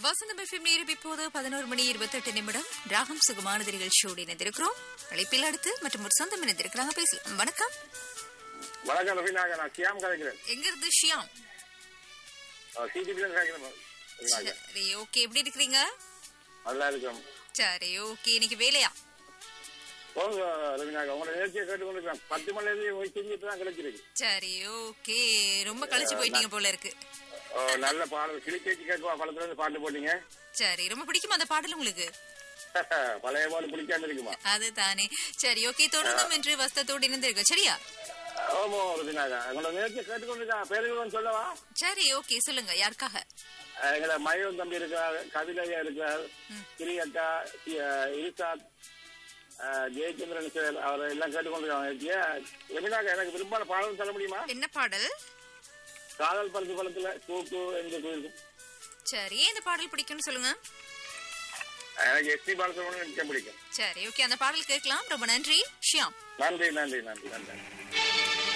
வசந்தம் FM நேரம் இப்போது பதினோரு மணி இருபத்தெட்டு நிமிடம் ராகம் சுகமானது நிகழ்ச்சியோடு இணைந்திருக்கிறோம் அழைப்பில் அடுத்து மற்றும் ஒரு சொந்தம் இணைந்திருக்கிறாங்க பேசலாம் வணக்கம் வணக்கம் ரவிநாக நான் சியாம் கதைக்கிறேன் எங்க இருந்து ஷியாம் சிடிபி தான் கதைக்கிறேன் ரவிநாக சரி ஓகே எப்படி இருக்கிறீங்க நல்லா இருக்கும் சரி ஓகே இன்னைக்கு வேலையா போங்க ரவிநாக உங்களை நிகழ்ச்சியை கேட்டுக்கொண்டு இருக்கேன் பத்து மணிலேருந்து போய் செஞ்சுட்டு தான் கிடைச்சிருக்கு சரி ஓகே ரொம்ப கழிச்சு போயிட்டீங்க போல இருக்கு ஓ, நல்ல பாடல் கிளிக்கேச்சி கேட்குவா படத்துல இருந்து பாட்டு போட்டீங்க சரி ரொம்ப பிடிக்குமா அந்த பாடல் உங்களுக்கு பழைய பாடு பிடிக்காம இருக்குமா அதுதானே சரி ஓகே தொடர்ந்தும் என்று வஸ்தத்தோடு இணைந்திருக்க சரியா ஓமோ ரவிநாக உங்களை நிகழ்ச்சியை கேட்டுக்கொண்டு இருக்கேன் பேருங்களும் சொல்லவா சரி ஓகே சொல்லுங்க யாருக்காக அஹ், எங்களை மயம் தம்பி இருக்கார் கவிதையா இருக்கார் ஸ்ரீ அக்கா சி- அஹ், இரிசாத் அஹ், ஜெயச்சந்திரன் சார் அவர் எல்லாம் கேட்டுக்கொண்டிருக்காங்க ரவிநாக எனக்கு விரும்பான பாடல் சொல்ல முடியுமா என்ன பாடல் காதல் பரிசு படத்துல கூக்கு என்று குயிலும் சரி ஏன் இந்த பாடல் பிடிக்கும்னு சொல்லுங்க எனக்கு எஸ்பி பாலசுப்ரமணியம் நிச்சயம் பிடிக்கும் சரி ஓகே அந்த பாடல் கேட்கலாம் ரொம்ப நன்றி ஷியாம் நன்றி நன்றி நன்றி நன்றி